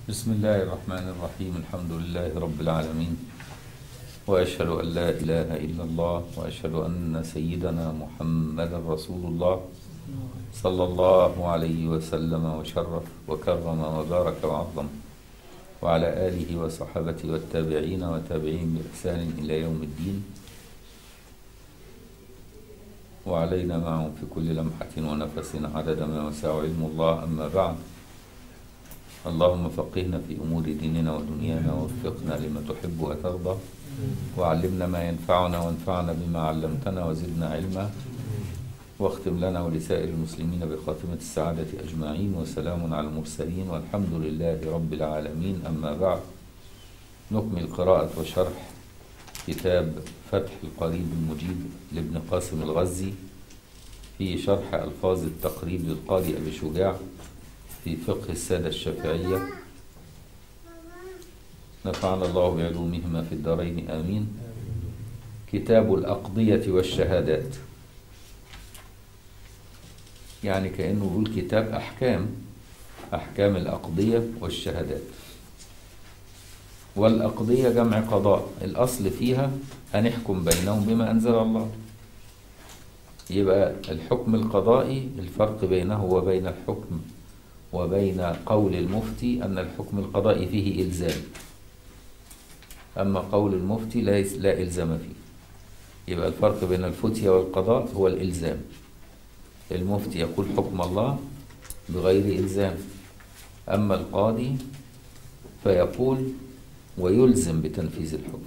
بسم الله الرحمن الرحيم الحمد لله رب العالمين وأشهد أن لا إله إلا الله وأشهد أن سيدنا محمدا رسول الله صلى الله عليه وسلم وشرف وكرم وبارك وعظم وعلى آله وصحابته والتابعين وتابعين بإحسان إلى يوم الدين وعلينا معهم في كل لمحة ونفس عدد ما وسع علم الله أما بعد اللهم فقهنا في أمور ديننا ودنيانا ووفقنا لما تحب وترضى وعلمنا ما ينفعنا وانفعنا بما علمتنا وزدنا علما واختم لنا ولسائر المسلمين بخاتمة السعادة أجمعين وسلام على المرسلين والحمد لله رب العالمين أما بعد نكمل قراءة وشرح كتاب فتح القريب المجيب لابن قاسم الغزي في شرح ألفاظ التقريب للقاضي أبي شجاع في فقه السادة الشافعية نفعنا الله بعلومهما في الدارين آمين كتاب الأقضية والشهادات يعني كأنه يقول كتاب أحكام أحكام الأقضية والشهادات والأقضية جمع قضاء الأصل فيها أن يحكم بينهم بما أنزل الله يبقى الحكم القضائي الفرق بينه وبين الحكم وبين قول المفتي أن الحكم القضائي فيه إلزام أما قول المفتي لا لا إلزام فيه يبقى الفرق بين الفتية والقضاء هو الإلزام المفتي يقول حكم الله بغير إلزام أما القاضي فيقول ويلزم بتنفيذ الحكم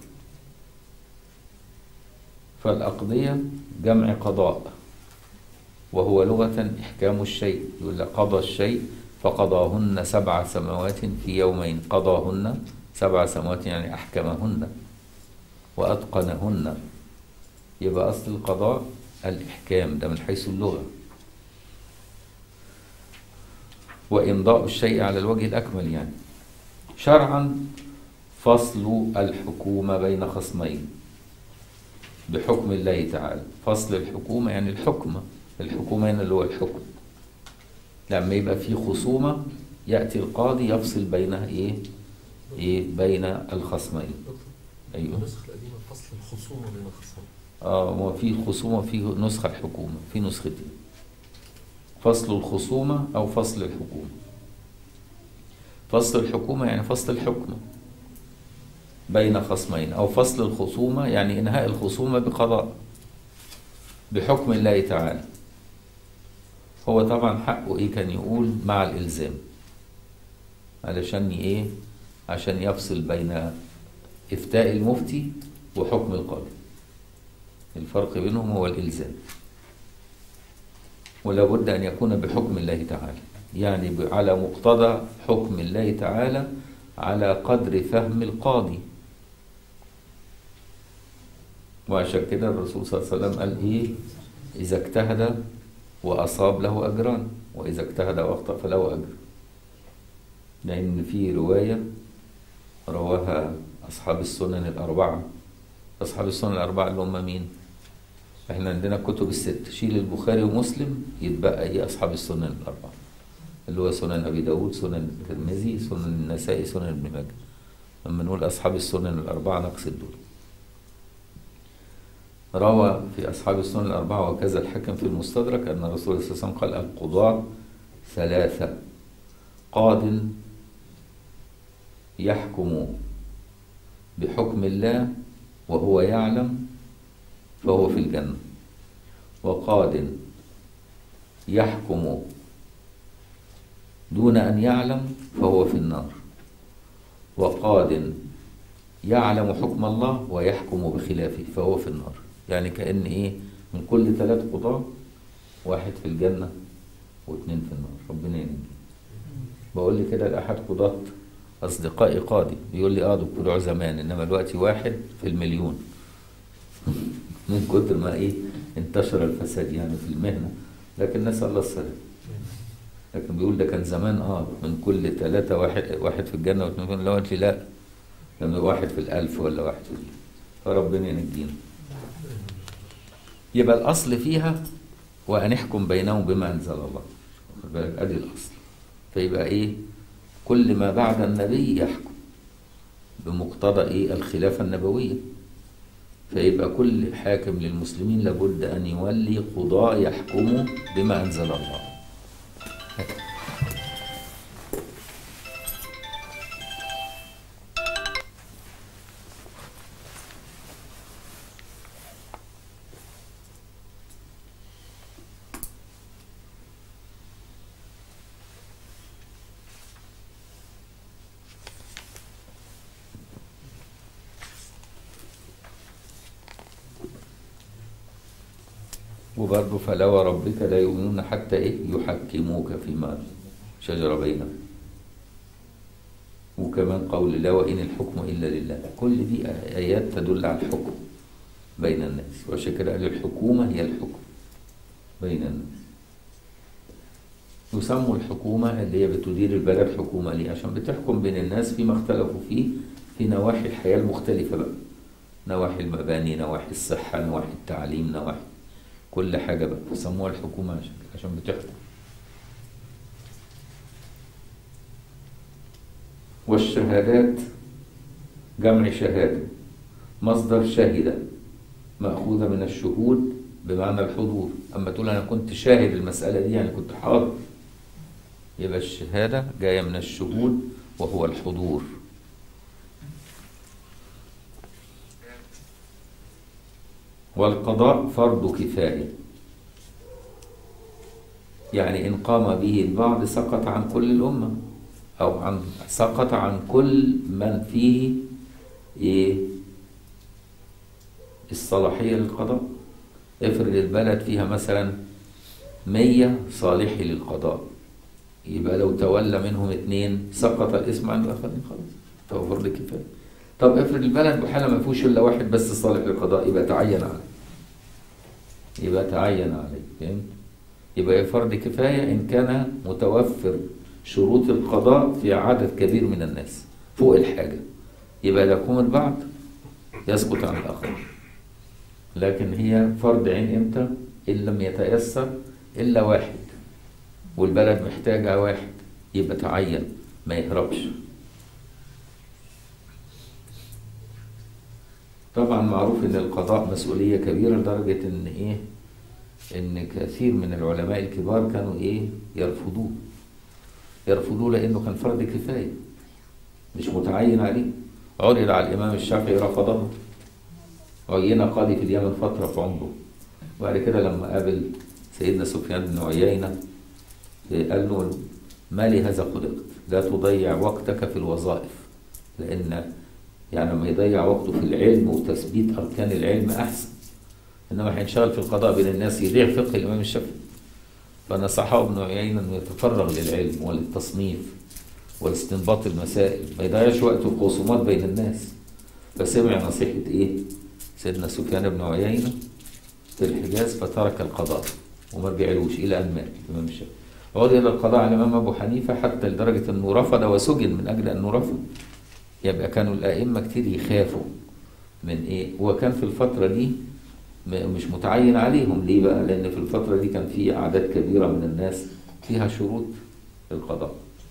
فالأقضية جمع قضاء وهو لغة إحكام الشيء يقول لك قضى الشيء فقضاهن سبع سماوات في يومين قضاهن سبع سماوات يعني أحكمهن وأتقنهن يبقى أصل القضاء الإحكام ده من حيث اللغة وإمضاء الشيء على الوجه الأكمل يعني شرعا فصل الحكومة بين خصمين بحكم الله تعالى فصل الحكومة يعني الحكمة الحكومة هنا اللي هو الحكم لما يبقى في خصومة يأتي القاضي يفصل بينها إيه إيه بين الخصمين أيوه النسخ القديمة فصل الخصومة بين الخصمين اه هو في خصومة في نسخة الحكومة في نسختين فصل الخصومة أو فصل الحكومة فصل الحكومة يعني فصل الحكم بين خصمين أو فصل الخصومة يعني إنهاء الخصومة بقضاء بحكم الله تعالى هو طبعا حقه إيه كان يقول مع الإلزام علشان إيه عشان يفصل بين إفتاء المفتي وحكم القاضي الفرق بينهم هو الإلزام ولا بد أن يكون بحكم الله تعالى يعني ب- على مقتضى حكم الله تعالى على قدر فهم القاضي وعشان كده الرسول صلى الله عليه وسلم قال إيه إذا اجتهد وأصاب له أجران وإذا اجتهد وأخطأ فله أجر لأن في رواية رواها أصحاب السنن الأربعة أصحاب السنن الأربعة اللي هم مين؟ احنا عندنا الكتب الست شيل البخاري ومسلم يتبقى ايه اصحاب السنن الاربعه اللي هو سنن ابي داود سنن الترمذي سنن النسائي سنن ابن ماجه لما نقول اصحاب السنن الاربعه نقصد دول روى في اصحاب السنن الاربعه وكذا الحكم في المستدرك ان الرسول صلى الله عليه وسلم قال القضاة ثلاثه قاض يحكم بحكم الله وهو يعلم فهو في الجنة وقاد يحكم دون أن يعلم فهو في النار وقاد يعلم حكم الله ويحكم بخلافه فهو في النار يعني كأن إيه من كل ثلاث قضاة واحد في الجنة واثنين في النار ربنا ينجي بقول لي كده لأحد قضاة أصدقائي قاضي بيقول لي اه دول بتوع زمان إنما دلوقتي واحد في المليون من كتر ما ايه انتشر الفساد يعني في المهنة لكن نسأل الله السلامة لكن بيقول ده كان زمان اه من كل ثلاثة واحد واحد في الجنة واثنين في النار. قلت لي لا لما واحد في الألف ولا واحد في الألف. فربنا ينجينا يبقى الأصل فيها وأن يحكم بينهم بما أنزل الله واخد بالك أدي الأصل فيبقى إيه كل ما بعد النبي يحكم بمقتضى ايه الخلافة النبوية فيبقى كل حاكم للمسلمين لابد أن يولي قضاء يحكموا بما أنزل الله وبرضه فلا وربك لا يؤمنون حتى ايه يحكموك فيما شجر بينهم وكمان قول لا وإن الحكم إلا لله كل دي آيات تدل على الحكم بين الناس وعشان كده قال الحكومة هي الحكم بين الناس يسموا الحكومة اللي هي بتدير البلد حكومة ليه؟ عشان بتحكم بين الناس فيما اختلفوا فيه في نواحي الحياة المختلفة بقى نواحي المباني نواحي الصحة نواحي التعليم نواحي كل حاجة بقى يسموها الحكومة عشان عشان بتحكم والشهادات جمع شهادة مصدر شهد مأخوذة من الشهود بمعنى الحضور أما تقول أنا كنت شاهد المسألة دي يعني كنت حاضر يبقى الشهادة جاية من الشهود وهو الحضور والقضاء فرض كفاية يعني إن قام به البعض سقط عن كل الأمة أو عن سقط عن كل من فيه إيه الصلاحية للقضاء افرض البلد فيها مثلا مية صالحي للقضاء يبقى لو تولى منهم اتنين سقط الاسم عن الآخرين خلاص فهو فرض كفاية طب افرض البلد بحالة ما فيهوش إلا واحد بس صالح للقضاء يبقى تعين عليه يبقى تعين عليه فهمت؟ يبقى فرض كفاية إن كان متوفر شروط القضاء في عدد كبير من الناس فوق الحاجة يبقى يقوم البعض يسقط عن الآخر لكن هي فرض عين إمتى إن لم يتيسر إلا واحد والبلد محتاجة واحد يبقى تعين ما يهربش طبعا معروف ان القضاء مسؤولية كبيرة لدرجة ان ايه ان كثير من العلماء الكبار كانوا ايه يرفضوه يرفضوه لانه كان فرض كفاية مش متعين عليه عرض على الامام الشافعي رفضه عين قاضي في اليمن فترة في عمره وبعد كده لما قابل سيدنا سفيان بن عيينة قال له ما لهذا خلقت لا تضيع وقتك في الوظائف لأن يعني لما يضيع وقته في العلم وتثبيت أركان العلم أحسن إنما هينشغل في القضاء بين الناس يضيع فقه الإمام الشافعي فنصحه ابن عيينة أنه يتفرغ للعلم وللتصنيف والاستنباط المسائل ما يضيعش وقته في خصومات بين الناس فسمع نصيحة إيه؟ سيدنا سفيان بن عيينة في الحجاز فترك القضاء وما رجعلوش إلى أن مات الإمام الشافعي عود إلى القضاء على الإمام أبو حنيفة حتى لدرجة أنه رفض وسجن من أجل أنه رفض يبقى كانوا الأئمة كتير يخافوا من إيه وكان في الفترة دي مش متعين عليهم ليه بقى لأن في الفترة دي كان في أعداد كبيرة من الناس فيها شروط للقضاء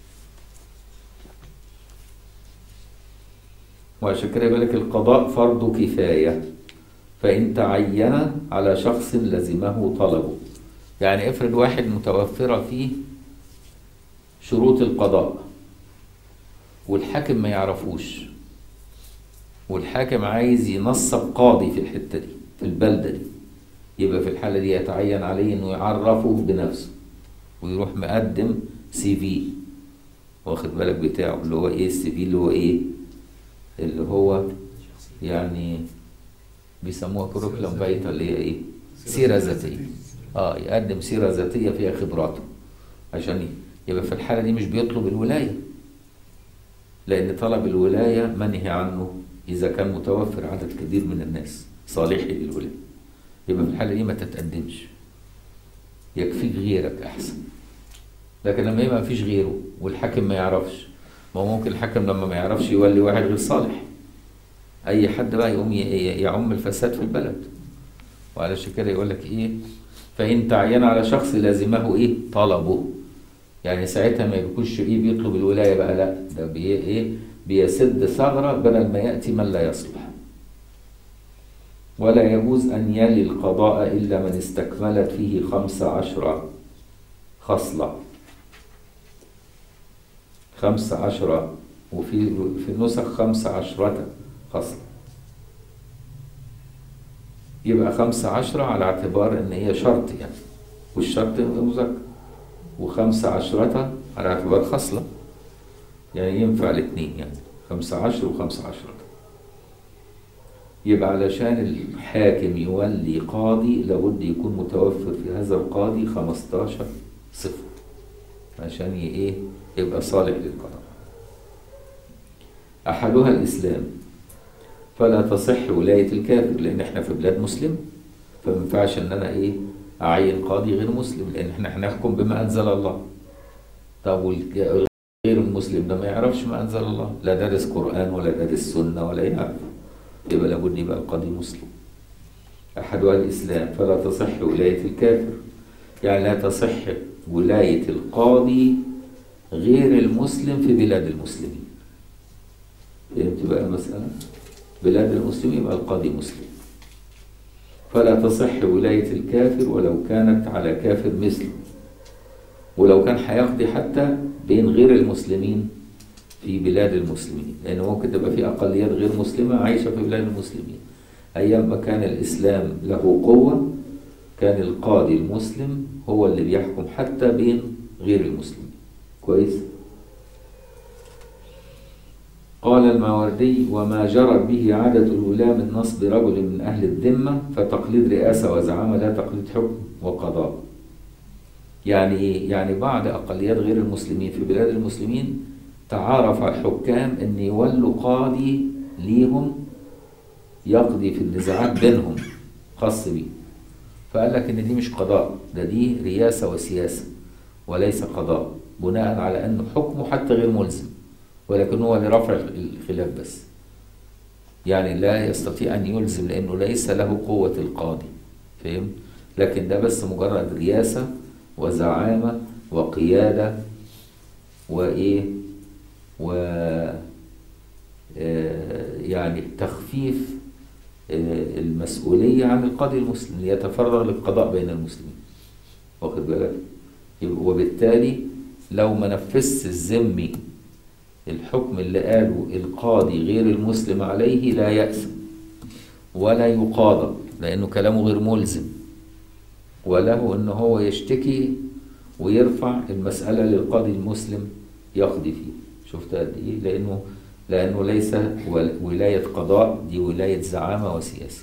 وعشان كده يقول لك القضاء فرض كفاية فإن تعين على شخص لزمه طلبه يعني افرض واحد متوفرة فيه شروط القضاء والحاكم ما يعرفوش والحاكم عايز ينصب قاضي في الحتة دي في البلدة دي يبقى في الحالة دي يتعين عليه انه يعرفه بنفسه ويروح مقدم سي في واخد بالك بتاعه اللي هو ايه السي في اللي هو ايه اللي هو يعني بيسموها كروكلم فايتا اللي هي ايه سيرة ذاتية اه يقدم سيرة ذاتية فيها خبراته عشان يبقى في الحالة دي مش بيطلب الولاية لأن طلب الولاية منهي عنه إذا كان متوفر عدد كبير من الناس صالحي للولاية يبقى في الحالة دي ما تتقدمش يكفيك غيرك أحسن لكن لما يبقى مفيش غيره والحاكم ما يعرفش ما هو ممكن الحاكم لما ما يعرفش يولي واحد غير صالح أي حد بقى يقوم يعم الفساد في البلد وعلشان كده يقول لك إيه فإن تعين على شخص لازمه إيه طلبه يعني ساعتها ما يكونش ايه بيطلب الولايه بقى لا ده بي ايه بيسد ثغره بدل ما ياتي من لا يصلح ولا يجوز ان يلي القضاء الا من استكملت فيه خمس عشر خصله خمس عشر وفي في النسخ خمس عشرة خصلة يبقى خمسة عشرة على اعتبار ان هي شرط يعني والشرط يبقى مذكر وخمسة عشرة على اعتبار خصلة يعني ينفع الاثنين يعني خمسة عشر وخمسة عشرة يبقى علشان الحاكم يولي قاضي لابد يكون متوفر في هذا القاضي 15 صفة عشان ي- ايه يبقى صالح للقضاء أحدها الإسلام فلا تصح ولاية الكافر لأن احنا في بلاد مسلم فما ينفعش إن أنا إيه أعين قاضي غير مسلم لأن احنا هنحكم بما أنزل الله طب والك- غير المسلم ده ما يعرفش ما أنزل الله لا دارس قرآن ولا دارس سنة ولا يعرف يبقى لابد يبقى القاضي مسلم أحدها الإسلام فلا تصح ولاية الكافر يعني لا تصح ولاية القاضي غير المسلم في بلاد المسلمين فهمت بقى المسألة؟ بلاد المسلمين يبقى القاضي مسلم فلا تصح ولاية الكافر ولو كانت على كافر مثله ولو كان هيقضي حتى بين غير المسلمين في بلاد المسلمين لأن ممكن تبقى في أقليات غير مسلمة عايشة في بلاد المسلمين أيام ما كان الإسلام له قوة كان القاضي المسلم هو اللي بيحكم حتى بين غير المسلمين كويس قال الماوردي وما جرت به عادة الولاة من نصب رجل من أهل الذمة فتقليد رئاسة وزعامة لا تقليد حكم وقضاء يعني إيه؟ يعني بعض أقليات غير المسلمين في بلاد المسلمين تعارف على الحكام أن يولوا قاضي ليهم يقضي في النزاعات بينهم خاص بيه فقال لك ان دي مش قضاء ده دي رياسة وسياسة وليس قضاء بناء على انه حكمه حتى غير ملزم ولكن هو لرفع الخلاف بس يعني لا يستطيع ان يلزم لانه ليس له قوة القاضي فهم لكن ده بس مجرد رياسة وزعامة وقيادة وايه و آه، يعني تخفيف آه، المسؤولية عن القاضي المسلم ليتفرغ للقضاء بين المسلمين واخد بالك يبقى- وبالتالي لو ما نفذش الذمي الحكم اللي قاله القاضي غير المسلم عليه لا يأثم ولا يقاضى لأنه كلامه غير ملزم وله أن هو يشتكي ويرفع المسألة للقاضي المسلم يقضي فيه شفت قد إيه لأنه لأنه ليس ول- ولاية قضاء دي ولاية زعامة وسياسة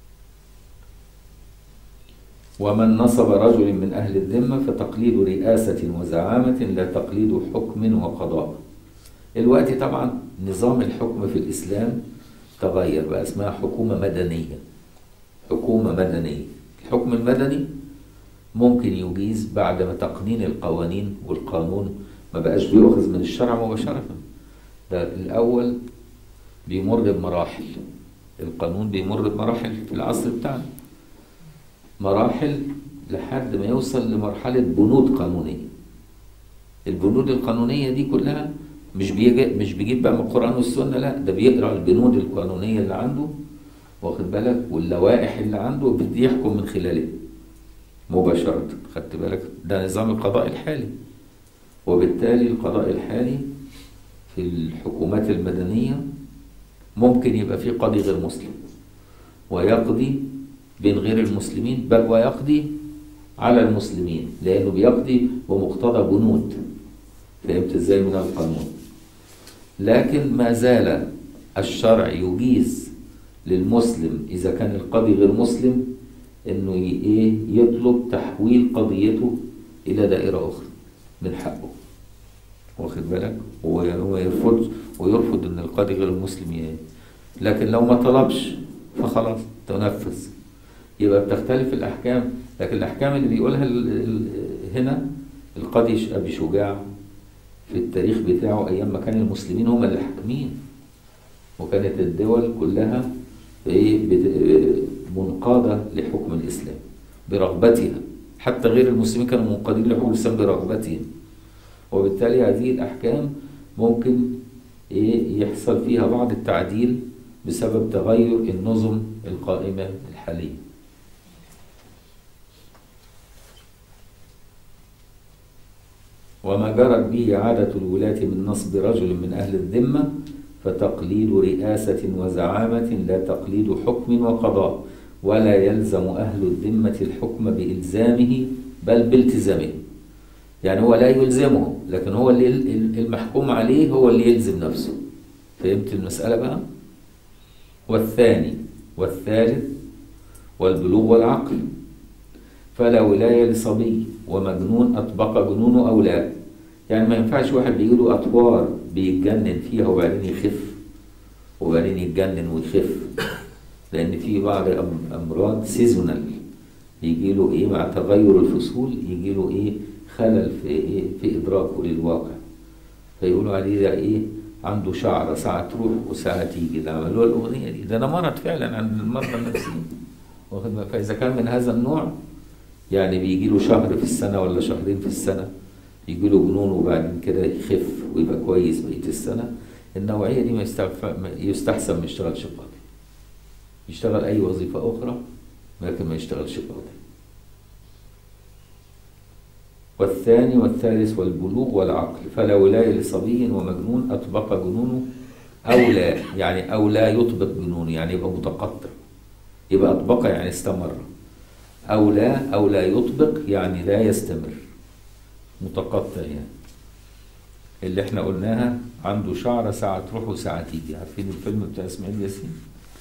ومن نصب رجل من أهل الذمة فتقليد رئاسة وزعامة لا تقليد حكم وقضاء الوقت طبعا نظام الحكم في الإسلام تغير بقى اسمها حكومة مدنية حكومة مدنية الحكم المدني ممكن يجيز بعد ما تقنين القوانين والقانون ما بقاش بيؤخذ من الشرع مباشرة ده الأول بيمر بمراحل القانون بيمر بمراحل في العصر بتاعنا مراحل لحد ما يوصل لمرحلة بنود قانونية البنود القانونية دي كلها مش بيجي مش بيجيب بقى من القرآن والسنة لا ده بيقرأ البنود القانونية اللي عنده واخد بالك واللوائح اللي عنده وبدي يحكم من خلالها مباشرة خدت بالك ده نظام القضاء الحالي وبالتالي القضاء الحالي في الحكومات المدنية ممكن يبقى في قاضي غير مسلم ويقضي بين غير المسلمين بل ويقضي على المسلمين لأنه بيقضي بمقتضى بنود فهمت ازاي من القانون لكن ما زال الشرع يجيز للمسلم إذا كان القاضي غير مسلم إنه ي- إيه يطلب تحويل قضيته إلى دائرة أخرى من حقه واخد بالك وي- ويرفض ويرفض ان القاضي غير المسلم ي- لكن لو ما طلبش فخلاص تنفذ يبقى بتختلف الاحكام لكن الاحكام اللي بيقولها ال- ال- هنا القاضي ش- ابي شجاع في التاريخ بتاعه ايام ما كان المسلمين هم اللي حاكمين وكانت الدول كلها ايه بت- منقاده لحكم الاسلام برغبتها حتى غير المسلمين كانوا منقادين لحكم الاسلام برغبتهم وبالتالي هذه الأحكام ممكن إيه يحصل فيها بعض التعديل بسبب تغير النظم القائمة الحالية وما جرت به عادة الولاة من نصب رجل من أهل الذمة فتقليد رئاسة وزعامة لا تقليد حكم وقضاء ولا يلزم أهل الذمة الحكم بإلزامه بل بالتزامه يعني هو لا يلزمه لكن هو اللي المحكوم عليه هو اللي يلزم نفسه فهمت المسألة بقى والثاني والثالث والبلوغ والعقل فلا ولاية لصبي ومجنون أطبق جنونه أو لا يعني ما ينفعش واحد بيجيله أطوار بيتجنن فيها وبعدين يخف وبعدين يتجنن ويخف لأن في بعض أمراض سيزونال يجيله إيه مع تغير الفصول يجيله إيه خلل في إيه في إدراكه للواقع فيقولوا عليه ده إيه عنده شعرة ساعة تروح وساعة تيجي ده عملوها الأغنية دي ده أنا مرض فعلا عند المرضى النفسيين واخد بالك؟ فإذا كان من هذا النوع يعني بيجي له شهر في السنة ولا شهرين في السنة يجي له جنون وبعدين كده يخف ويبقى كويس بقية السنة النوعية دي ما يستعف- ما يستحسن ما يشتغلش قاضي يشتغل أي وظيفة أخرى لكن ما يشتغلش قاضي والثاني والثالث والبلوغ والعقل فلا ولاية لصبي ومجنون أطبق جنونه أو لا يعني أو لا يطبق جنونه يعني يبقى متقطع يبقى أطبق يعني استمر أو لا أو لا يطبق يعني لا يستمر متقطع يعني اللي احنا قلناها عنده شعرة ساعة تروح وساعة تيجي عارفين الفيلم بتاع اسماعيل ياسين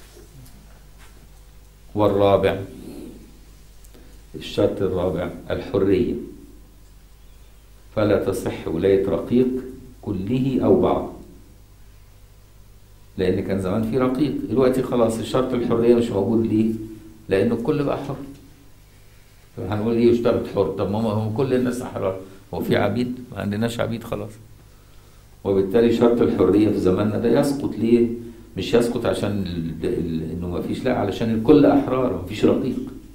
والرابع الشرط الرابع الحرية فلا تصح ولاية رقيق كله أو بعض لأن كان زمان في رقيق دلوقتي خلاص الشرط الحرية مش موجود ليه؟ لأن الكل بقى حر هنقول ايه يشترط حر طب ما هو كل الناس احرار هو في عبيد ما عندناش عبيد خلاص وبالتالي شرط الحريه في زماننا ده يسقط ليه مش يسقط عشان ال... ال... انه ما فيش لا علشان الكل احرار ما فيش رقيق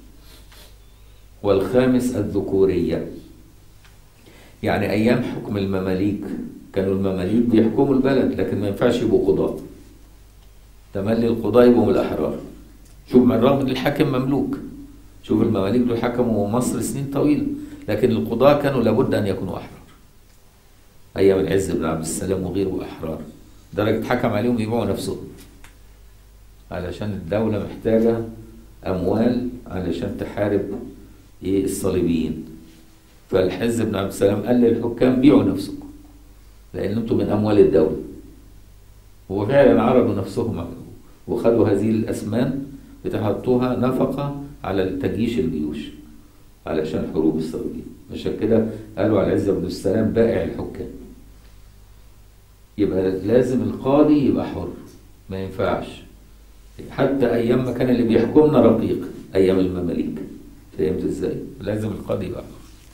والخامس الذكوريه يعني ايام حكم المماليك كانوا المماليك بيحكموا البلد لكن ما ينفعش يبقوا قضاة تملي القضاة يبقوا من الاحرار شوف من رغم ان الحاكم مملوك شوف المماليك دول حكموا مصر سنين طويلة لكن القضاة كانوا لابد أن يكونوا أحرار أيام العز بن عبد السلام وغيره أحرار درجة حكم عليهم يبيعوا نفسهم علشان الدولة محتاجة أموال علشان تحارب إيه الصليبيين فالحز بن عبد السلام قال للحكام بيعوا نفسكم لأن أنتم من أموال الدولة وفعلا عرضوا نفسهم وخدوا هذه الأثمان بتحطوها نفقة على تجيش الجيوش علشان حروب الصليبيين عشان كده قالوا على العز بن السلام بائع الحكام يبقى لازم القاضي يبقى حر ما ينفعش حتى ايام ما كان اللي بيحكمنا رقيق ايام المماليك فهمت ازاي لازم القاضي يبقى حر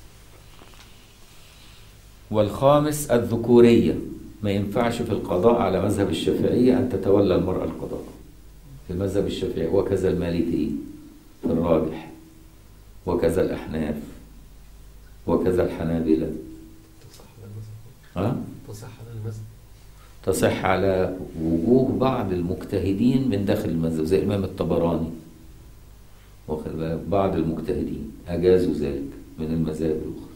والخامس الذكورية ما ينفعش في القضاء على مذهب الشافعية أن تتولى المرأة القضاء في المذهب الشافعي وكذا المالكي في الراجح وكذا الأحناف وكذا الحنابلة تصح على المذهب ها؟ تصح على المذهب تصح على وجوه بعض المجتهدين من داخل المذهب زي الإمام الطبراني واخد بالك بعض المجتهدين أجازوا ذلك من المذاهب الأخرى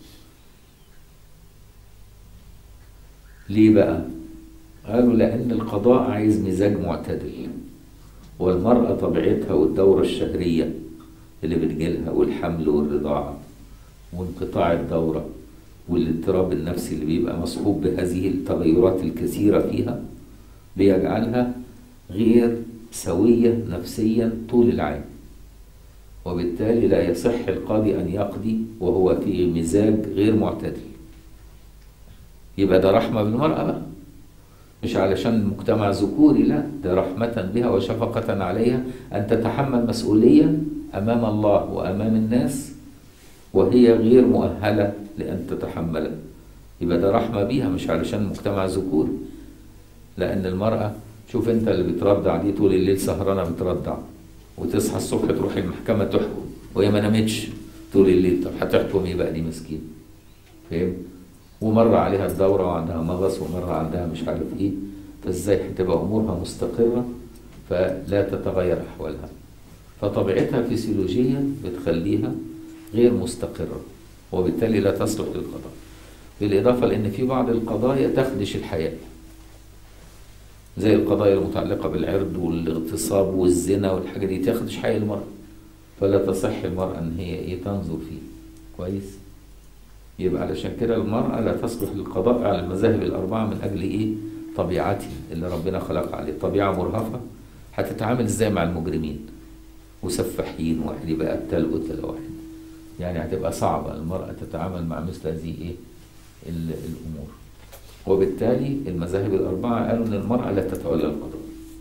ليه بقى؟ قالوا لأن القضاء عايز مزاج معتدل والمرأة طبيعتها والدورة الشهرية اللي بتجيلها والحمل والرضاعة وانقطاع الدورة والاضطراب النفسي اللي بيبقى مصحوب بهذه التغيرات الكثيرة فيها بيجعلها غير سوية نفسيا طول العام وبالتالي لا يصح القاضي أن يقضي وهو في مزاج غير معتدل يبقى ده رحمة بالمرأة بقى مش علشان مجتمع ذكوري لا ده رحمة بها وشفقة عليها أن تتحمل مسؤولية أمام الله وأمام الناس وهي غير مؤهلة لأن تتحملها يبقى ده رحمة بيها مش علشان مجتمع ذكوري لأن المرأة شوف أنت اللي بترضع دي طول الليل سهرانة بترضع وتصحى الصبح تروح المحكمة تحكم وهي ما نامتش طول الليل طب هتحكم ايه بقى دي مسكين فاهم ومرة عليها الدورة وعندها مغص ومرة عندها مش عارف ايه فازاي هتبقى امورها مستقرة فلا تتغير احوالها فطبيعتها فسيولوجيا بتخليها غير مستقرة وبالتالي لا تصلح للقضاء بالإضافة لأن في بعض القضايا تخدش الحياة زي القضايا المتعلقة بالعرض والاغتصاب والزنا والحاجة دي تخدش حياة المرأة فلا تصح المرأة إن هي إيه تنظر فيه كويس يبقى علشان كده المرأة لا تصلح للقضاء على المذاهب الأربعة من أجل إيه طبيعتها اللي ربنا خلقها عليه طبيعة مرهفة هتتعامل إزاي مع المجرمين وسفاحين واحد يبقى قتال قتل واحد يعني هتبقى صعبة المرأة تتعامل مع مثل هذه إيه ال- الأمور وبالتالي المذاهب الأربعة قالوا إن المرأة لا تتولى القضاء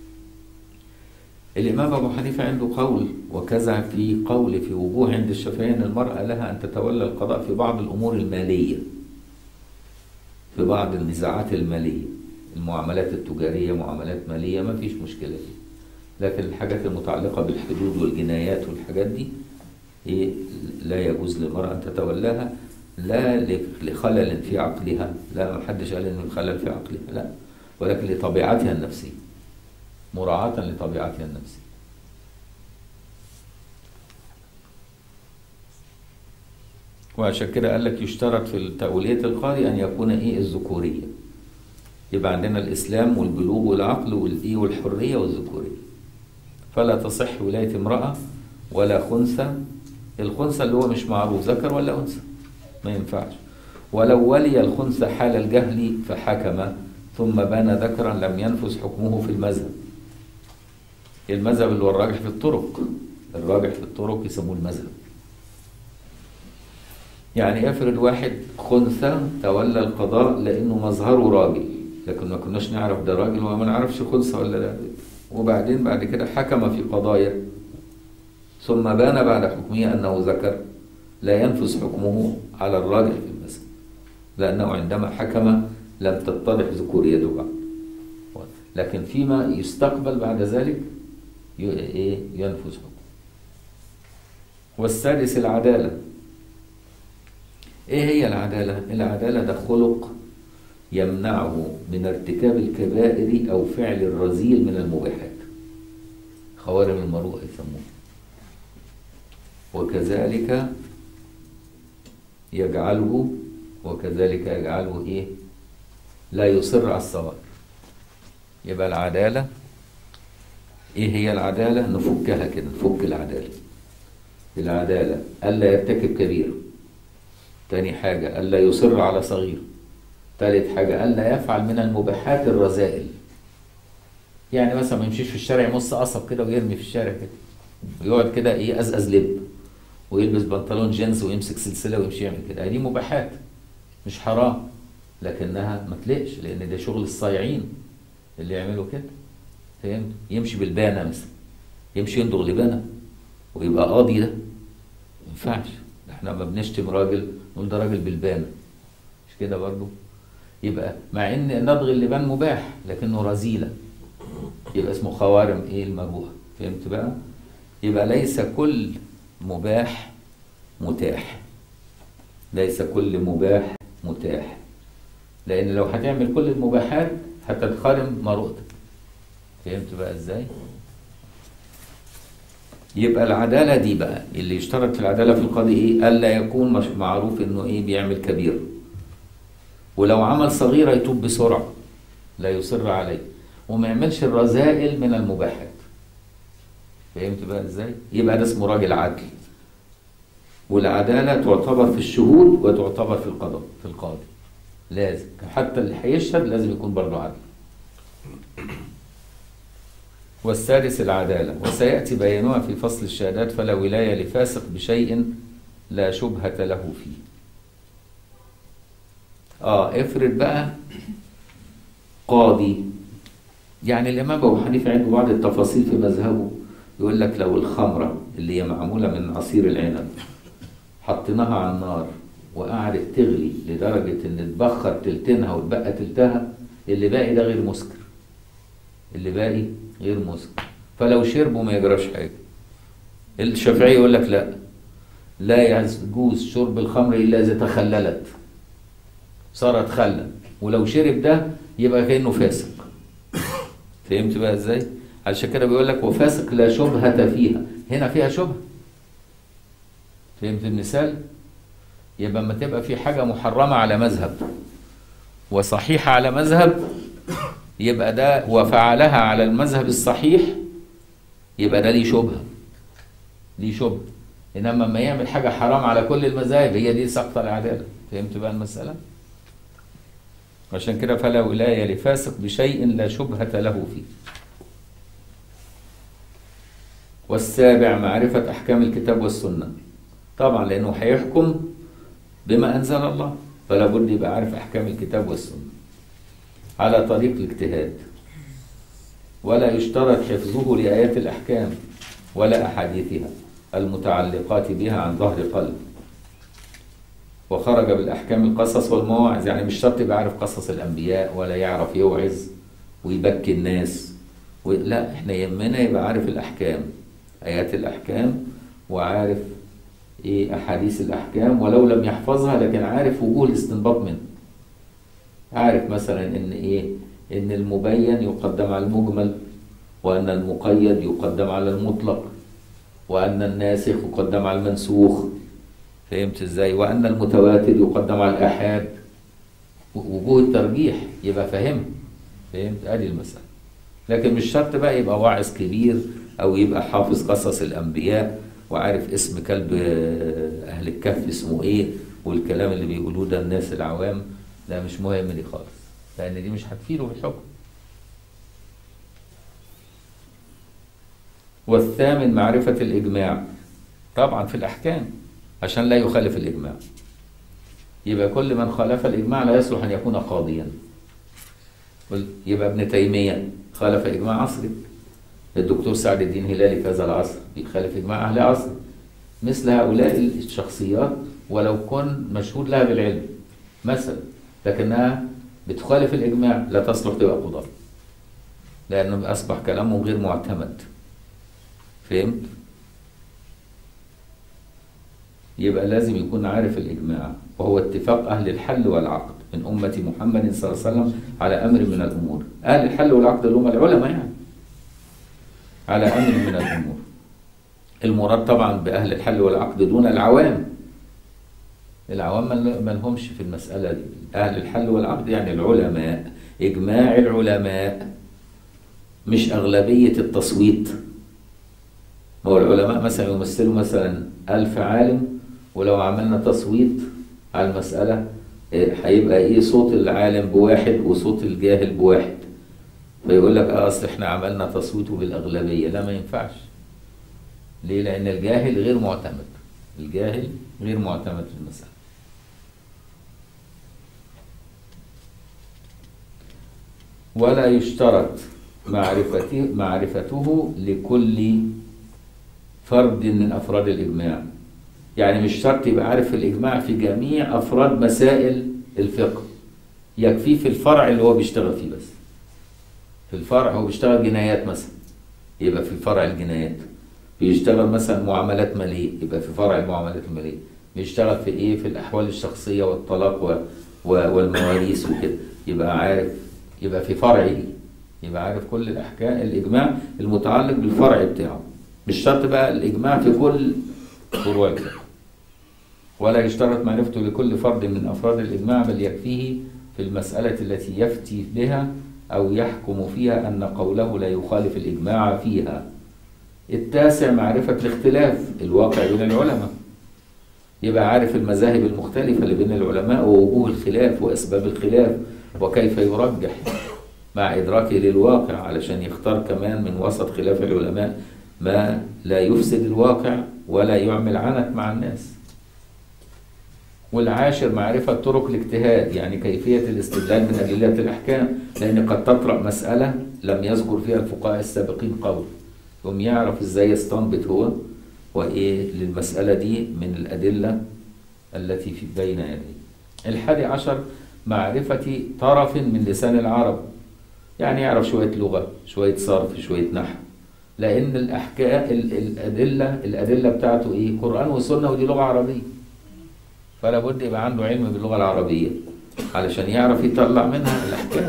الإمام أبو حنيفة عنده قول وكذا في قول في وجوه عند الشافعية أن المرأة لها أن تتولى القضاء في بعض الأمور المالية في بعض النزاعات المالية المعاملات التجارية معاملات مالية ما فيش مشكلة فيها لكن الحاجات المتعلقة بالحدود والجنايات والحاجات دي إيه لا يجوز للمرأة أن تتولاها لا لخلل في عقلها لا ما حدش قال إنه خلل في عقلها لا ولكن لطبيعتها النفسية مراعاة لطبيعتها النفسية وعشان كده قال لك يشترط في تولية القاضي أن يكون إيه الذكورية يبقى عندنا الإسلام والبلوغ والعقل والإيه والحرية والذكورية فلا تصح ولاية امرأة ولا خنثى الخنثى اللي هو مش معروف ذكر ولا أنثى ما ينفعش ولو ولي الخنثى حال الجهل فحكم ثم بان ذكرا لم ينفذ حكمه في المذهب المذهب اللي هو الراجح في الطرق الراجح في الطرق يسموه المذهب يعني افرض واحد خنثى تولى القضاء لانه مظهره راجل لكن ما كناش نعرف ده راجل وما نعرفش خنثى ولا لا وبعدين بعد كده حكم في قضايا ثم بان بعد حكمه انه ذكر لا ينفذ حكمه على الراجح في المذهب لانه عندما حكم لم تتضح ذكوريته بعد لكن فيما يستقبل بعد ذلك ي- إيه؟ ينفذ حكمه والسادس العدالة ايه هي العدالة؟ العدالة ده خلق يمنعه من ارتكاب الكبائر او فعل الرذيل من المباحات خوارم المروءة يسموه وكذلك يجعله وكذلك يجعله ايه لا يصر على الصواب يبقى العدالة ايه هي العدالة نفكها كده نفك العدالة العدالة ألا يرتكب كبير تاني حاجة ألا يصر على صغير تالت حاجة ألا يفعل من المباحات الرذائل يعني مثلا ما يمشيش في الشارع يمص قصب كده ويرمي في الشارع كده ويقعد كده ايه أزأز لب ويلبس بنطلون جينز ويمسك سلسلة ويمشي يعمل كده دي مباحات مش حرام لكنها ما تلقش لأن ده شغل الصايعين اللي يعملوا كده فهمت يمشي بالبانة مثلا يمشي يندغ لبانة ويبقى قاضي ده ما ينفعش احنا ما بنشتم راجل نقول ده راجل بالبانة مش كده برضو يبقى مع ان ندغ اللبان مباح لكنه رذيلة يبقى اسمه خوارم ايه المروءة فهمت بقى يبقى ليس كل مباح متاح ليس كل مباح متاح لان لو هتعمل كل المباحات هتتخرم مروءتك فهمت بقى ازاي يبقى العدالة دي بقى اللي يشترط في العدالة في القاضي ايه ألا يكون مش معروف انه ايه بيعمل كبير ولو عمل صغيرة يتوب بسرعة لا يصر عليه وما يعملش الرذائل من المباحات فهمت بقى ازاي يبقى ده اسمه راجل عدل والعدالة تعتبر في الشهود وتعتبر في القضاء في القاضي لازم حتى اللي هيشهد لازم يكون برضه عدل والسادس العدالة وسيأتي بيانها في فصل الشهادات فلا ولاية لفاسق بشيء لا شبهة له فيه اه افرض بقى قاضي يعني الإمام أبو حنيفة عنده بعض التفاصيل في مذهبه يقول لك لو الخمرة اللي هي معمولة من عصير العنب حطيناها على النار وقعدت تغلي لدرجة إن تبخر تلتينها وتبقى تلتها اللي باقي ده غير مسكر اللي باقي غير مسكر فلو شربوا ما يجراش حاجة الشافعي يقول لك لا لا يجوز شرب الخمر إلا إذا تخللت صارت خلا ولو شرب ده يبقى كأنه فاسق فهمت بقى ازاي عشان كده بيقول لك وفاسق لا شبهة فيها هنا فيها شبهة فهمت المثال يبقى اما تبقى في حاجة محرمة على مذهب وصحيحة على مذهب يبقى ده وفعلها على المذهب الصحيح يبقى ده ليه شبهة ليه شبهة انما لما يعمل حاجة حرام على كل المذاهب هي دي سقط العدالة فهمت بقى المسألة عشان كده فلا ولاية لفاسق بشيء لا شبهة له فيه والسابع معرفة أحكام الكتاب والسنة طبعا لأنه هيحكم بما أنزل الله فلا بد يبقى عارف أحكام الكتاب والسنة على طريق الاجتهاد ولا يشترط حفظه لآيات الأحكام ولا أحاديثها المتعلقات بها عن ظهر قلب وخرج بالأحكام القصص والمواعظ يعني مش شرط يبقى عارف قصص الأنبياء ولا يعرف يوعظ ويبكي الناس و... لا احنا يهمنا يبقى عارف الأحكام آيات الأحكام وعارف إيه أحاديث الأحكام ولو لم يحفظها لكن عارف وجوه الاستنباط منها عارف مثلا إن إيه إن المبين يقدم على المجمل وأن المقيد يقدم على المطلق وأن الناسخ يقدم على المنسوخ فهمت ازاي وأن المتواتر يقدم على الآحاد وجوه الترجيح يبقى فاهم فهمت ادي المسألة لكن مش شرط بقى يبقى واعظ كبير أو يبقى حافظ قصص الأنبياء وعارف اسم كلب أهل الكهف اسمه إيه والكلام اللي بيقولوه ده الناس العوام ده مش مهم دي خالص لأن دي مش هتفيده في الحكم والثامن معرفة الإجماع طبعا في الأحكام عشان لا يخالف الإجماع يبقى كل من خالف الإجماع لا يصلح أن يكون قاضيا يبقى ابن تيمية خالف إجماع عصري الدكتور سعد الدين هلالي في هذا العصر بيخالف إجماع أهل عصر مثل هؤلاء الشخصيات ولو كن مشهود لها بالعلم مثلا لكنها بتخالف الإجماع لا تصلح تبقى قضاء لأنه أصبح كلامه غير معتمد فهمت؟ يبقى لازم يكون عارف الإجماع وهو اتفاق أهل الحل والعقد من أمة محمد صلى الله عليه وسلم على أمر من الأمور أهل الحل والعقد اللي هم العلماء يعني على أمر من الأمور المراد طبعا بأهل الحل والعقد دون العوام العوام ما لهمش في المسألة دي أهل الحل والعقد يعني العلماء إجماع العلماء مش أغلبية التصويت هو العلماء مثلا يمثلوا مثلا ألف عالم ولو عملنا تصويت على المسألة هيبقى إيه صوت العالم بواحد وصوت الجاهل بواحد فيقول لك اه اصل احنا عملنا تصويته بالاغلبيه لا ما ينفعش ليه لان الجاهل غير معتمد الجاهل غير معتمد في المساله ولا يشترط معرفته معرفته لكل فرد من افراد الاجماع يعني مش شرط يبقى عارف الاجماع في جميع افراد مسائل الفقه يكفيه في الفرع اللي هو بيشتغل فيه بس في الفرع هو بيشتغل جنايات مثلا يبقى في فرع الجنايات بيشتغل مثلا معاملات مالية يبقى في فرع المعاملات المالية بيشتغل في ايه في الاحوال الشخصية والطلاق و... و... والمواريث وكده يبقى عارف يبقى في فرعه يبقى عارف كل الاحكام الاجماع المتعلق بالفرع بتاعه مش شرط بقى الاجماع في كل فروع الفقه ولا يشترط معرفته لكل فرد من افراد الاجماع بل يكفيه في المسألة التي يفتي بها أو يحكم فيها أن قوله لا يخالف الإجماع فيها التاسع معرفة الاختلاف الواقع بين العلماء يبقى عارف المذاهب المختلفة اللي بين العلماء ووجوه الخلاف وأسباب الخلاف وكيف يرجح مع إدراكه للواقع علشان يختار كمان من وسط خلاف العلماء ما لا يفسد الواقع ولا يعمل عنت مع الناس والعاشر معرفة طرق الاجتهاد يعني كيفية الاستدلال من أدلة الأحكام لأن قد تطرأ مسألة لم يذكر فيها الفقهاء السابقين قول يقوم يعرف ازاي يستنبط هو وإيه للمسألة دي من الأدلة التي في بين يديه الحادي عشر معرفة طرف من لسان العرب يعني يعرف شوية لغة شوية صرف شوية نحو لأن الأحكام الأدلة الأدلة بتاعته إيه قرآن وسنة ودي لغة عربية فلا بد يبقى عنده علم باللغة العربية علشان يعرف يطلع منها الأحكام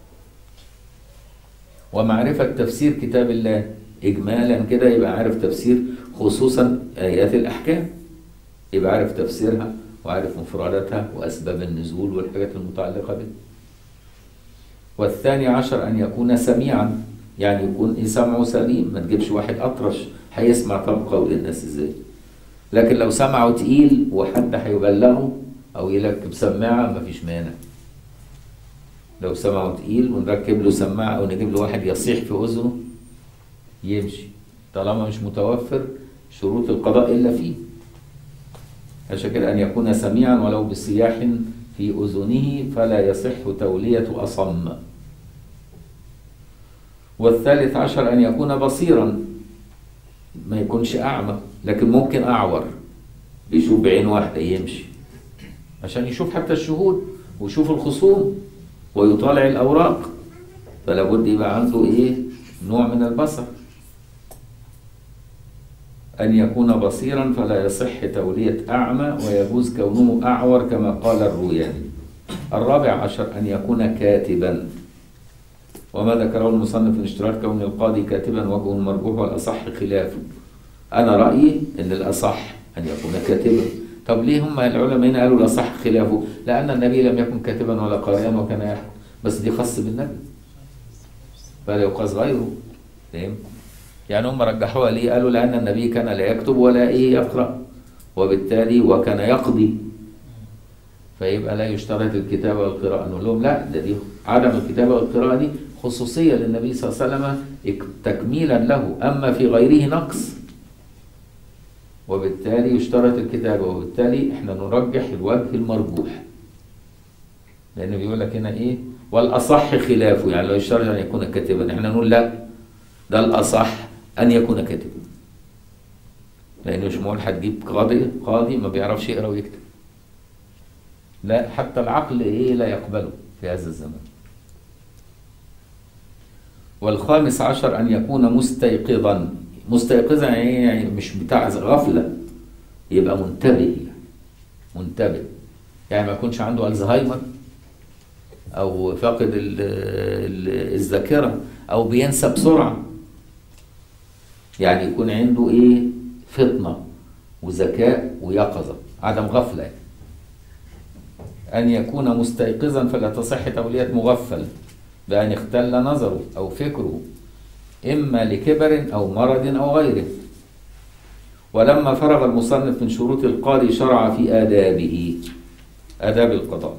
ومعرفة تفسير كتاب الله إجمالا كده يبقى عارف تفسير خصوصا آيات الأحكام يبقى عارف تفسيرها وعارف مفرداتها وأسباب النزول والحاجات المتعلقة بها والثاني عشر أن يكون سميعا يعني يكون إيه سمعه سليم ما تجيبش واحد أطرش هيسمع طب قول الناس إزاي لكن لو سمعه تقيل وحد هيبلغه أو يركب سماعة مفيش مانع لو سمعه تقيل ونركب له سماعة أو نجيب له واحد يصيح في أذنه يمشي طالما مش متوفر شروط القضاء إلا فيه عشان كده أن يكون سميعا ولو بصياح في أذنه فلا يصح تولية أصم والثالث عشر أن يكون بصيرا ما يكونش أعمى لكن ممكن أعور بيشوف بعين واحدة يمشي عشان يشوف حتى الشهود ويشوف الخصوم ويطالع الأوراق فلا بد يبقى عنده إيه نوع من البصر أن يكون بصيرا فلا يصح تولية أعمى ويجوز كونه أعور كما قال الروياني الرابع عشر أن يكون كاتبا وما ذكره المصنف من اشتراط كون القاضي كاتبا وجه مرجوح والأصح خلافه أنا رأيي أن الأصح أن يكون كاتبا طب ليه هم العلماء هنا قالوا الأصح خلافه لأن النبي لم يكن كاتبا ولا قارئا وكان يحكم بس دي خاص بالنبي فلا يقاس غيره فاهم يعني هم رجحوها ليه قالوا لأن النبي كان لا يكتب ولا إيه يقرأ وبالتالي وكان يقضي فيبقى لا يشترط الكتابة والقراءة نقول لهم لا ده دي عدم الكتابة والقراءة دي خصوصية للنبي صلى الله عليه وسلم تكميلا له أما في غيره نقص وبالتالي يشترط الكتابة وبالتالي احنا نرجح الوجه المرجوح لأنه بيقول لك هنا إيه والأصح خلافه يعني لو يشترط أن يكون كاتبا احنا نقول لا ده الأصح أن يكون كاتبا لأنه مش معقول هتجيب قاضي قاضي ما بيعرفش يقرأ ويكتب لا حتى العقل إيه لا يقبله في هذا الزمان والخامس عشر أن يكون مستيقظا مستيقظا يعني يعني مش بتاع غفلة يبقى منتبه يعني منتبه يعني ما يكونش عنده الزهايمر او فاقد ال- ال- الذاكره او بينسى بسرعه يعني يكون عنده ايه فطنه وذكاء ويقظه عدم غفله يعني. ان يكون مستيقظا فلا تصح توليه مغفل بان اختل نظره او فكره اما لكبر او مرض او غيره ولما فرغ المصنف من شروط القاضي شرع في آدابه آداب القضاء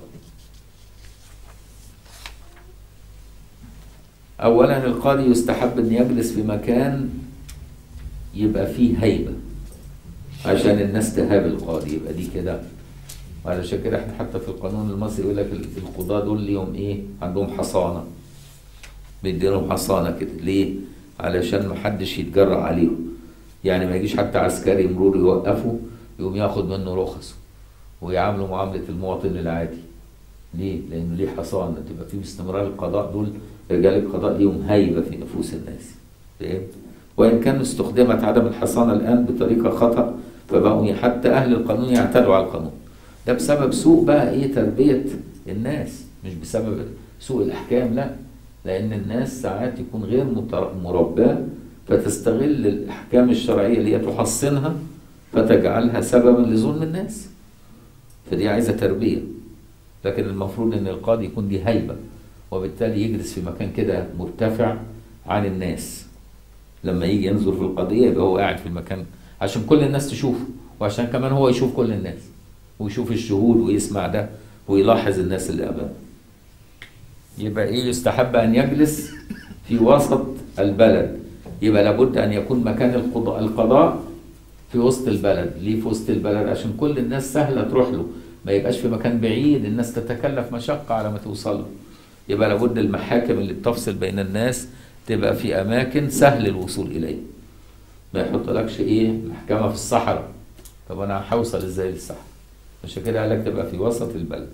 أولا القاضي يستحب أن يجلس في مكان يبقى فيه هيبة عشان الناس تهاب القاضي يبقى دي كده وعلشان كده احنا حتى في القانون المصري يقول لك القضاة دول ليهم ايه عندهم حصانة بيديلهم حصانة كده ليه علشان محدش يتجرأ عليهم يعني ما يجيش حتى عسكري مرور يوقفه يقوم ياخد منه رخصه ويعامله معاملة المواطن العادي ليه؟ لأنه ليه حصانة تبقى في باستمرار القضاء دول رجال القضاء ليهم هيبة في نفوس الناس فهمت؟ وإن كان استخدمت عدم الحصانة الآن بطريقة خطأ فبقوا حتى أهل القانون يعتدوا على القانون ده بسبب سوء بقى إيه تربية الناس مش بسبب سوء الأحكام لا لأن الناس ساعات يكون غير متر- مرباه فتستغل الأحكام الشرعية اللي هي تحصنها فتجعلها سببا لظلم الناس فدي عايزة تربية لكن المفروض ان القاضي يكون دي هيبة وبالتالي يجلس في مكان كده مرتفع عن الناس لما يجي ينظر في القضية يبقى هو قاعد في المكان عشان كل الناس تشوفه وعشان كمان هو يشوف كل الناس ويشوف الشهود ويسمع ده ويلاحظ الناس اللي أمامه يبقى ايه يستحب ان يجلس في وسط البلد يبقى لابد ان يكون مكان القضاء, القضاء في وسط البلد ليه في وسط البلد عشان كل الناس سهلة تروح له ما يبقاش في مكان بعيد الناس تتكلف مشقة على ما توصل له يبقى لابد المحاكم اللي بتفصل بين الناس تبقى في أماكن سهل الوصول إليها ما يحطلكش إيه محكمة في الصحراء طب أنا هوصل إزاي للصحراء عشان كده قال لك تبقى في وسط البلد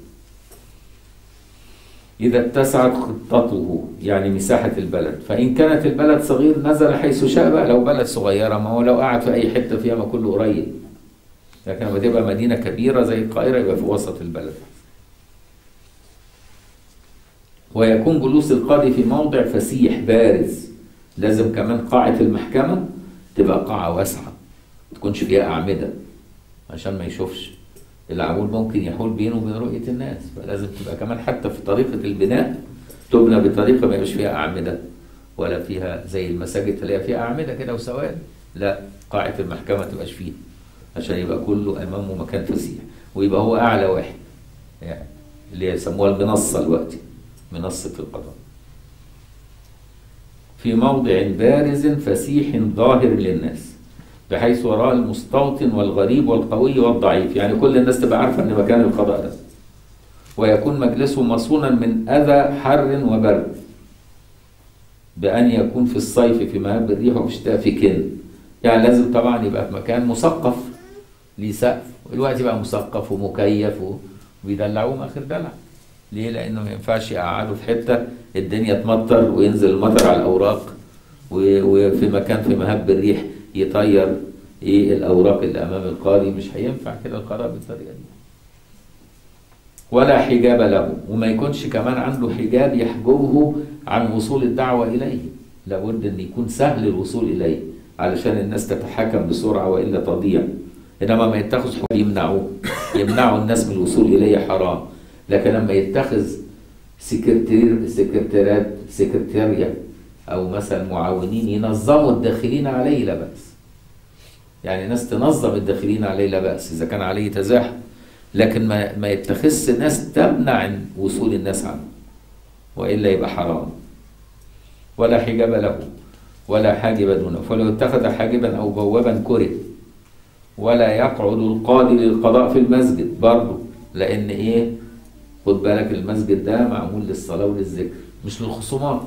إذا اتسعت خطته يعني مساحة البلد فإن كانت البلد صغير نزل حيث شاء بقى لو بلد صغيرة ما هو لو قعد في أي حتة فيها ما كله قريب لكن لما تبقى مدينة كبيرة زي القاهرة يبقى في وسط البلد ويكون جلوس القاضي في موضع فسيح بارز لازم كمان قاعة المحكمة تبقى قاعة واسعة ما تكونش فيها أعمدة عشان ما يشوفش العمود ممكن يحول بينه وبين رؤية الناس فلازم تبقى كمان حتى في طريقة البناء تبنى بطريقة ما يبقاش فيها أعمدة ولا فيها زي المساجد تلاقي فيها أعمدة كده وسواد لا قاعة المحكمة تبقاش فيها عشان يبقى كله أمامه مكان فسيح ويبقى هو أعلى واحد يعني اللي يسموها المنصة دلوقتي منصة القضاء في موضع بارز فسيح ظاهر للناس بحيث وراء المستوطن والغريب والقوي والضعيف يعني كل الناس تبقى عارفة أن مكان القضاء ده ويكون مجلسه مصونا من أذى حر وبرد بأن يكون في الصيف في مهب الريح وفي الشتاء في كن يعني لازم طبعا يبقى في مكان مثقف ليه سقف والوقت بقى مثقف ومكيف وبيدلعوهم آخر دلع ليه؟ لأنه ما ينفعش يقعدوا في حتة الدنيا تمطر وينزل المطر على الأوراق و- وفي مكان في مهب الريح يطير ايه الأوراق اللي أمام القاضي مش هينفع كده القضاء بالطريقة دي ولا حجاب له وما يكونش كمان عنده حجاب يحجبه عن وصول الدعوة إليه لابد أن يكون سهل الوصول إليه علشان الناس تتحكم بسرعة وإلا تضيع إنما ما يتخذ حجاب يمنعوه يمنعوا الناس من الوصول إليه حرام لكن لما يتخذ سكرتير سكرتيرات سكرتارية أو مثلا معاونين ينظموا الداخلين عليه لا بأس يعني ناس تنظم الداخلين عليه لا بأس إذا كان عليه تزاحم لكن ما ما يتخذش ناس تمنع عن وصول الناس عنه والا يبقى حرام ولا حجاب له ولا حاجب دونه فلو اتخذ حاجبا او بوابا كره ولا يقعد القاضي للقضاء في المسجد برضه لان ايه خد بالك المسجد ده معمول للصلاه وللذكر مش للخصومات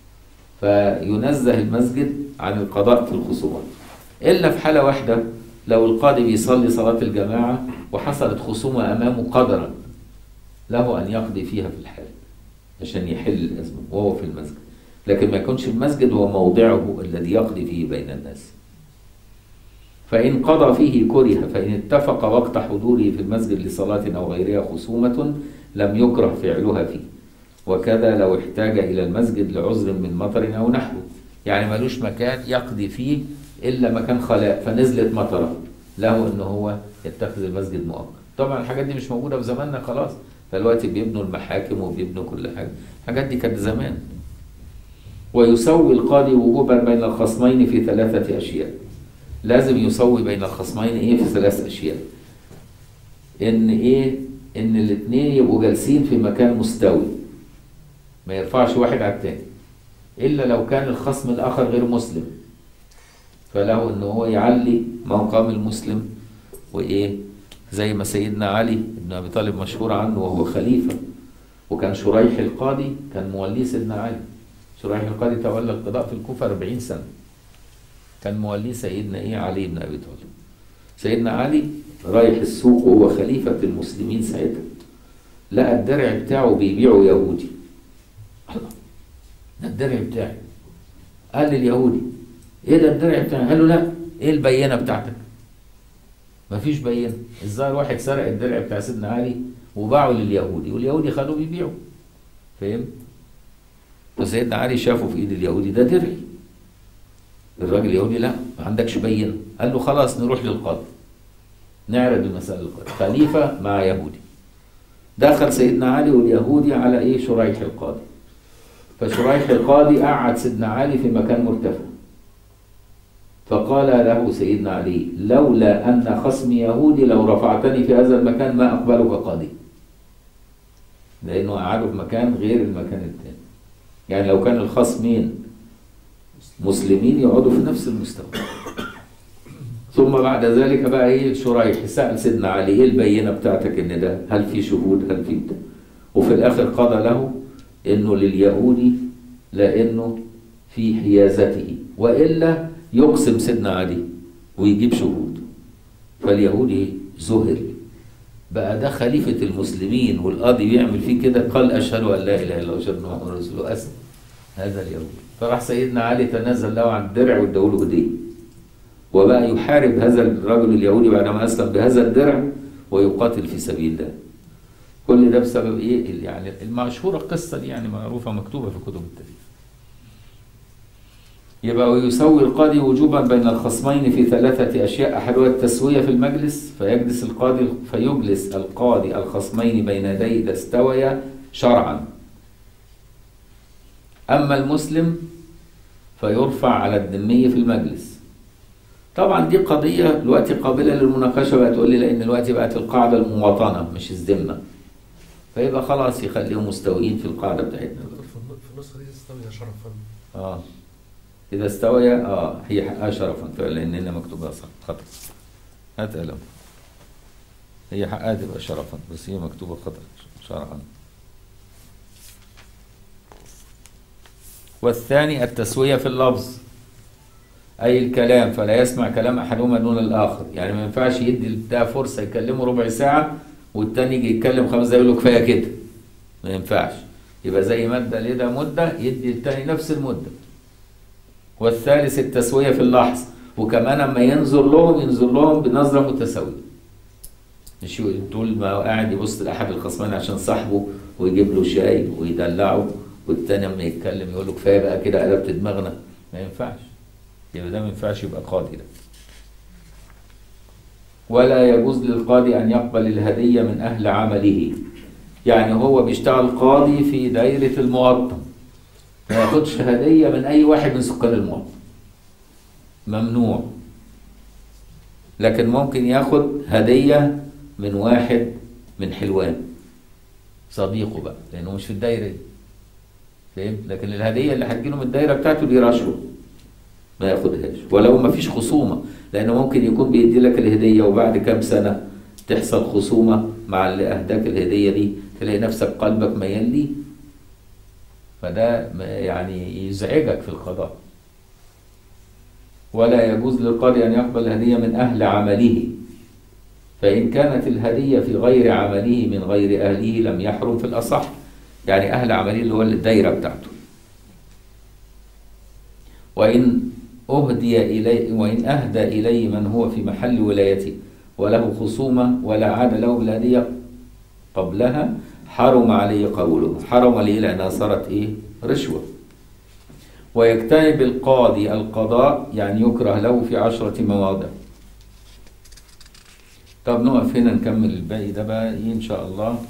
فينزه المسجد عن القضاء في الخصومات الا في حاله واحده لو القاضي بيصلي صلاة الجماعة وحصلت خصومة أمامه قدرا له أن يقضي فيها في الحال عشان يحل الأزمة وهو في المسجد لكن ما يكونش المسجد هو موضعه الذي يقضي فيه بين الناس فإن قضى فيه كره فإن اتفق وقت حضوره في المسجد لصلاة أو غيرها خصومة لم يكره فعلها فيه وكذا لو احتاج إلى المسجد لعذر من مطر أو نحوه يعني ملوش مكان يقضي فيه الا مكان خلاء فنزلت مطره له ان هو يتخذ المسجد مؤقت طبعا الحاجات دي مش موجوده في زماننا خلاص فالوقت بيبنوا المحاكم وبيبنوا كل حاجه الحاجات دي كانت زمان ويسوي القاضي وجوبا بين الخصمين في ثلاثه اشياء لازم يسوي بين الخصمين ايه في ثلاث اشياء ان ايه ان الاثنين يبقوا جالسين في مكان مستوي ما يرفعش واحد على الثاني الا لو كان الخصم الاخر غير مسلم فله ان هو يعلي مقام المسلم وايه زي ما سيدنا علي بن ابي طالب مشهور عنه وهو خليفه وكان شريح القاضي كان موليه سيدنا علي شريح القاضي تولى القضاء في الكوفه 40 سنه كان موليه سيدنا ايه علي بن ابي طالب سيدنا علي رايح السوق وهو خليفه المسلمين ساعتها لقى الدرع بتاعه بيبيعه يهودي الله ده الدرع بتاعي قال لليهودي ايه ده الدرع بتاعي قال له لا ايه البينه بتاعتك مفيش بينه الظاهر واحد سرق الدرع بتاع سيدنا علي وباعه لليهودي واليهودي خدوه بيبيعه فاهم فسيدنا علي شافه في ايد اليهودي ده درعي الراجل اليهودي لا ما عندكش بينه قال له خلاص نروح للقاضي نعرض المسألة للقاضي خليفة مع يهودي دخل سيدنا علي واليهودي على ايه شريح القاضي فشريح القاضي قعد سيدنا علي في مكان مرتفع فقال له سيدنا علي لولا أن خصمي يهودي لو رفعتني في هذا المكان ما أقبلك قاضي لأنه قعدوا في مكان غير المكان الثاني يعني لو كان الخصمين مسلمين يقعدوا في نفس المستوى ثم بعد ذلك بقى ايه شريح سأل سيدنا علي ايه البينة بتاعتك ان ده هل في شهود هل في بتاع وفي الاخر قضى له انه لليهودي لانه في حيازته والا يقسم سيدنا علي ويجيب شهود فاليهودي ذهل بقى ده خليفة المسلمين والقاضي بيعمل فيه كده قال أشهد أن لا إله إلا الله وأشهد أن محمدا رسول الله أسلم هذا اليهودي فراح سيدنا علي تنازل له عن الدرع واداله هدية وبقى يحارب هذا الرجل اليهودي بعدما أسلم بهذا الدرع ويقاتل في سبيل الله كل ده بسبب ايه يعني المشهوره القصه دي يعني معروفه مكتوبه في كتب التاريخ يبقى ويسوي القاضي وجوبا بين الخصمين في ثلاثة أشياء أحدها التسوية في المجلس فيجلس القاضي فيجلس القاضي الخصمين بين يديه إذا استويا شرعا أما المسلم فيرفع على الذمي في المجلس طبعا دي قضية دلوقتي قابلة للمناقشة بقى تقول لي لأن دلوقتي بقت القاعدة المواطنة مش الذمة فيبقى خلاص يخليهم مستويين في القاعدة بتاعتنا في الن- في النسخة دي استوي شرفا اه إذا استوي اه هي حقها شرفا فعلا لأن هنا مكتوبها صح خطأ هات قلم هي حقها تبقى شرفا بس هي مكتوبة خطأ شرعا والثاني التسوية في اللفظ أي الكلام فلا يسمع كلام أحدهما دون الآخر يعني ما ينفعش يدي ده فرصة يكلمه ربع ساعة والتاني يجي يتكلم خمس دقايق يقول له كفاية كده ما ينفعش يبقى زي مادة لده مدة يدي التاني نفس المدة والثالث التسوية في اللحظ وكمان لما ينظر لهم ينظر لهم بنظرة متساوية مش يقول- طول ما هو قاعد يبص لأحد الخصمين عشان صاحبه ويجيب له شاي ويدلعه والتاني لما يتكلم يقول له كفاية بقى كده قلبت دماغنا ما ينفعش يبقى ده ما ينفعش يبقى قاضي ده ولا يجوز للقاضي أن يقبل الهدية من أهل عمله يعني هو بيشتغل قاضي في دايرة المواطن ما ياخدش هدية من أي واحد من سكان المواطن ممنوع لكن ممكن ياخد هدية من واحد من حلوان صديقه بقى لأنه مش في الدايرة دي فهمت لكن الهدية اللي هتجيله من الدايرة بتاعته دي رشوة ما ياخدهاش ولو ما فيش خصومة لأنه ممكن يكون بيدي لك الهدية وبعد كام سنة تحصل خصومة مع اللي أهداك الهدية دي تلاقي نفسك قلبك ميال ليه فده ما- يعني يزعجك في القضاء ولا يجوز للقاضي أن يقبل الهدية من أهل عمله فإن كانت الهدية في غير عمله من غير أهله لم يحرم في الأصح يعني أهل عمله اللي هو الدايرة بتاعته وإن أهدي إليه وإن أهدى إليه من هو في محل ولايته وله خصومة ولا عاد له بالهدية قبلها حرم عليه قوله حرم ليه لأنها صارت إيه رشوة ويجتنب القاضي القضاء يعني يكره له في عشرة مواضع طب نقف هنا نكمل الباقي ده بقى إيه إن شاء الله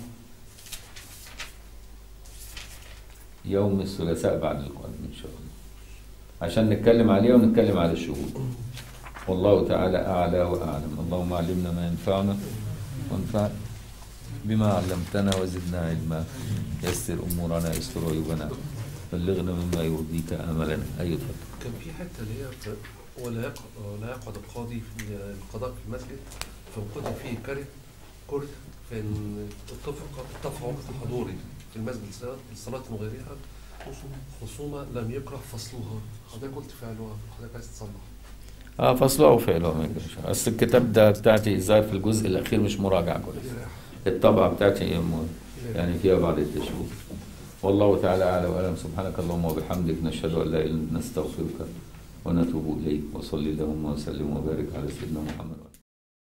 يوم الثلاثاء بعد القادم إن شاء الله عشان نتكلم عليه ونتكلم على الشهود والله تعالى أعلى وأعلم اللهم علمنا ما ينفعنا وانفعنا بما علمتنا وزدنا علما يسر أمورنا يسر عيوبنا بلغنا مما يرضيك آملنا أي اتفضل كان في حتة اللي هي في- ولا يقعد ولا يقعد القاضي في القضاء في المسجد فإن قتل فيه كره كره فإن اتفق اتفق وقت حضوري في المسجد لصلاة- لصلاة وغيرها خصومة لم يكره فصلها حضرتك قلت فعلها حضرتك عايز تصلح اه فصله او فعله ما يجوش اصل الكتاب ده بتاعتي ظاهر في الجزء الاخير مش مراجعه كويس الطبعه بتاعتي هي م- يعني فيها بعض التشويه والله تعالى اعلى واعلم سبحانك اللهم وبحمدك نشهد ان لا اله الا انت نستغفرك ونتوب اليك وصلي اللهم وسلم وبارك على سيدنا محمد